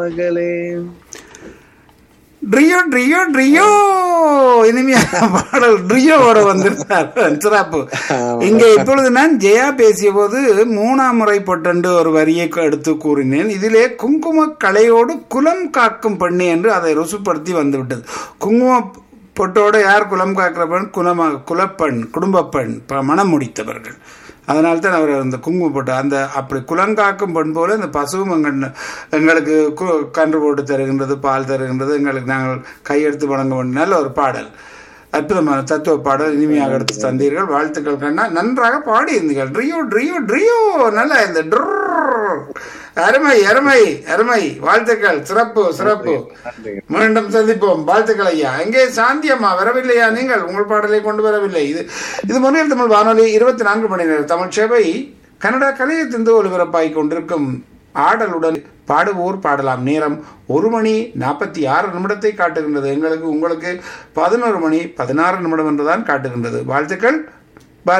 மகளே ட்ரியோ ட்ரியோ ட்ரியோ இனிமையான பாடல் ட்ரியோவோட வந்திருந்தார் சிறப்பு இங்கே இப்பொழுது நான் ஜெயா பேசிய போது மூணாம் முறை பொட்டண்டு ஒரு வரியை எடுத்து கூறினேன் இதிலே குங்கும கலையோடு குலம் காக்கும் பெண்ணு என்று அதை ருசுப்படுத்தி வந்துவிட்டது குங்கும பொட்டோடு யார் குலம் காக்கிற பெண் குலம குலப்பெண் குடும்பப்பெண் ப- மனம் முடித்தவர்கள் அதனால தான் அவர் அந்த குங்குமம் போட்டு அந்த அப்படி குலங்காக்கும் பெண் போல இந்த பசுவும் எங்கள் எங்களுக்கு கு- கன்று போட்டு தருகின்றது பால் தருகின்றது எங்களுக்கு நாங்கள் கையெடுத்து வணங்க வேண்டும் நல்ல ஒரு பாடல் அற்புதமான தத்துவ பாடல் இனிமையாக எடுத்து தந்தீர்கள் வாழ்த்துக்கள் கண்ணா நன்றாக பாடியிருந்தீர்கள் ட்ரியோ ட்ரியோ ட்ரியோ நல்லா இந்த ட்ரர். அருமை அருமை அருமை வாழ்த்துக்கள் சிறப்பு சிறப்பு நன்றி மீண்டும் சந்திப்போம் வாழ்த்துக்கள் ஐயா எங்கே சாந்தி அம்மா வரவில்லையா நீங்கள் உங்கள் பாடலை கொண்டு வரவில்லை இது இது முறையில் தமிழ் வானொலி இருபத்தி நான்கு மணி நேரம் தமிழ் சேவை கனடா கலையத்திலிருந்து ஒலிபரப்பாகிக் கொண்டிருக்கும் ஆடலுடன் பாடுவோர் பாடலாம் நேரம் ஒரு மணி நாற்பத்தி ஆறு நிமிடத்தை காட்டுகின்றது எங்களுக்கு உங்களுக்கு பதினோரு மணி பதினாறு நிமிடம் என்றுதான் காட்டுகின்றது வாழ்த்துக்கள்